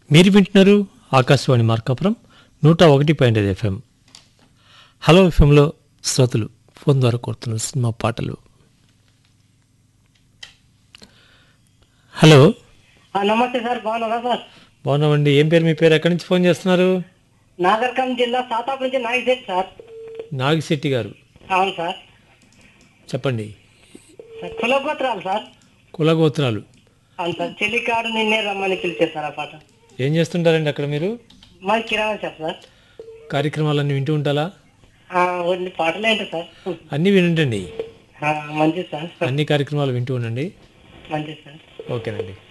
మీరు వింటున్నారు ఆకాశవాణి మార్కాపురం నూట ఒకటి పాయింట్ ఐదు ఎఫ్ఎం హలో ఎఫ్ఎంలో శ్రోతలు ఫోన్ ద్వారా కోరుతున్న సినిమా పాటలు హలో ఆ, నమస్తే సార్ బాగున్నారా సార్ బాగున్నామండి ఏం పేరు మీ పేరు ఎక్కడి నుంచి ఫోన్ చేస్తున్నారు నాగర్కం జిల్లా సాతాపు నుంచి నాగిశెట్టి సార్ నాగిశెట్టి గారు అవును సార్ చెప్పండి సార్ కులగోత్రాలు సార్ కులగోత్రాలు అవును సార్ చెల్లికాడు నిన్నే రమ్మని పిలిచే సార్ ఆ పాట ఏం చేస్తుంటారండి అక్కడ మీరు మాది కిరాణా షాప్ సార్ కార్యక్రమాలన్నీ వింటూ ఉంటారా ఆ, కొన్ని పాటలు ఏంటి సార్ అన్నీ వినండి ఆ, మంచిది సార్ అన్ని కార్యక్రమాలు వింటూ ఉండండి మంచిది సార్ ఓకేనండి